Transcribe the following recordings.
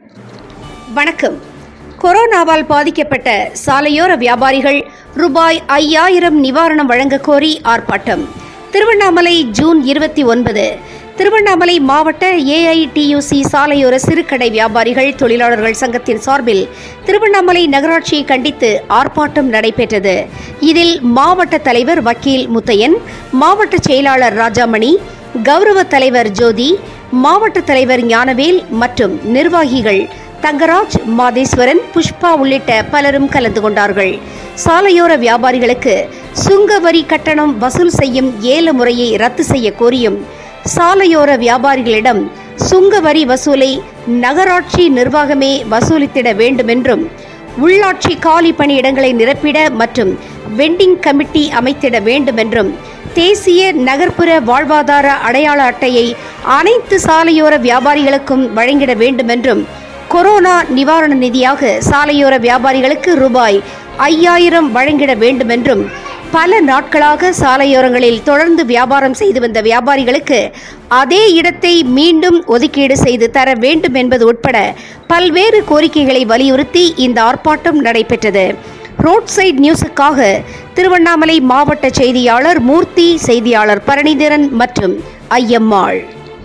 வணக்கம் கொரோனாவால் பாதிக்கப்பட்ட சாலையோர வியாபாரிகள் ரூபாய் ஐயாயிரம் நிவாரணம் வழங்கக் கோரி ஆர்ப்பாட்டம் திருவண்ணாமலை ஜூன் இருபத்தி ஒன்பது திருவண்ணாமலை மாவட்ட ஏஐடியூசி சாலையோர சிறுகடை வியாபாரிகள் தொழிலாளர்கள் சங்கத்தின் சார்பில் திருவண்ணாமலை நகராட்சியை கண்டித்து ஆர்ப்பாட்டம் நடைபெற்றது இதில் மாவட்ட தலைவர் வக்கீல் முத்தையன் மாவட்ட செயலாளர் ராஜாமணி கௌரவ தலைவர் ஜோதி மாவட்ட தலைவர் ஞானவேல் மற்றும் நிர்வாகிகள் தங்கராஜ் மாதேஸ்வரன் புஷ்பா உள்ளிட்ட பலரும் கலந்து கொண்டார்கள் சாலையோர வியாபாரிகளுக்கு சுங்க வரி கட்டணம் வசூல் செய்யும் ஏல முறையை ரத்து செய்ய கோரியும் சாலையோர வியாபாரிகளிடம் சுங்க வரி வசூலை நகராட்சி நிர்வாகமே வசூலித்திட வேண்டுமென்றும் உள்ளாட்சி காலி பணியிடங்களை நிரப்பிட மற்றும் வெண்டிங் கமிட்டி அமைத்திட வேண்டுமென்றும் தேசிய நகர்ப்புற வாழ்வாதார அடையாள அட்டையை அனைத்து சாலையோர வியாபாரிகளுக்கும் வழங்கிட வேண்டுமென்றும் கொரோனா நிவாரண நிதியாக சாலையோர வியாபாரிகளுக்கு ரூபாய் ஐயாயிரம் வழங்கிட வேண்டுமென்றும் பல நாட்களாக சாலையோரங்களில் தொடர்ந்து வியாபாரம் செய்து வந்த வியாபாரிகளுக்கு அதே இடத்தை மீண்டும் ஒதுக்கீடு செய்து தர வேண்டும் என்பது உட்பட பல்வேறு கோரிக்கைகளை வலியுறுத்தி இந்த ஆர்ப்பாட்டம் நடைபெற்றது ரோட் சைட் நியூஸுக்காக திருவண்ணாமலை மாவட்ட செய்தியாளர் மூர்த்தி செய்தியாளர் பரணிதரன் மற்றும் ஐயம்மாள்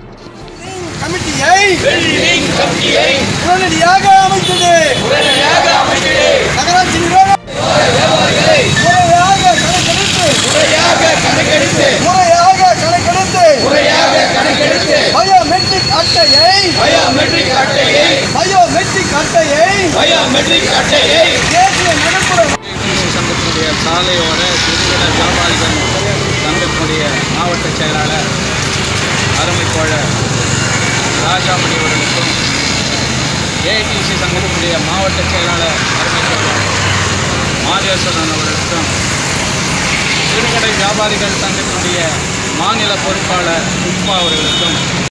கமிட்டியை உடனடியாக அமைத்தது நகராட்சி நிர்வாகம் முறையாக கணக்கெடுத்து முறையாக கணக்கெடுத்து பயோமெட்ரிக் அட்டையை பயோமெட்ரிக் அட்டையை தேசிய நகர்ப்புற சங்கத்தினுடைய சாலையோர சிறுகிட வியாபாரிகள் சங்கத்தினுடைய மாவட்ட செயலாளர் அருமை தோழர் ராஜாமணி அவர்களுக்கும் ஏஐடிசி சங்கத்தினுடைய மாவட்ட செயலாளர் அருமை தோழர் மாதேஸ்வரன் அவர்களுக்கும் சிறுகடை வியாபாரிகள் சங்கத்தினுடைய மாநில பொறுப்பாளர் புஷ்பா அவர்களுக்கும்